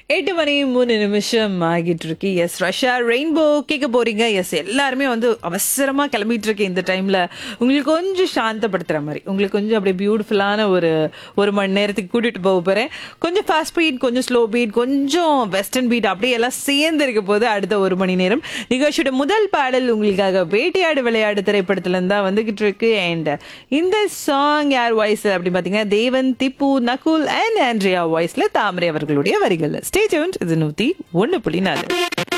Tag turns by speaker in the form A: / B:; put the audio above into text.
A: எட்டு மணி மூணு நிமிஷம் ஆகிட்டு இருக்கு எஸ் ரஷ்யா ரெயின்போ கேட்க போறீங்க எஸ் எல்லாருமே வந்து அவசரமா கிளம்பிட்டு இருக்கு இந்த டைம்ல உங்களுக்கு கொஞ்சம் சாந்தப்படுத்துற மாதிரி உங்களுக்கு கொஞ்சம் அப்படியே பியூட்டிஃபுல்லான ஒரு ஒரு மணி நேரத்துக்கு கூட்டிட்டு போக போறேன் கொஞ்சம் ஃபாஸ்ட் பீட் கொஞ்சம் ஸ்லோ பீட் கொஞ்சம் வெஸ்டர்ன் பீட் அப்படியே எல்லாம் சேர்ந்து இருக்க போது அடுத்த ஒரு மணி நேரம் நிகழ்ச்சியோட முதல் பாடல் உங்களுக்காக வேட்டையாடு விளையாடு திரைப்படத்துல இருந்தா வந்துகிட்டு இருக்கு அண்ட் இந்த சாங் யார் வாய்ஸ் அப்படி பாத்தீங்கன்னா தேவன் திப்பு நகுல் அண்ட் ஆண்ட்ரியா வாய்ஸ்ல தாமரை அவர்களுடைய வரிகள் ஸ்டேஜ் இது நூத்தி ஒன்னு புள்ளி நாலு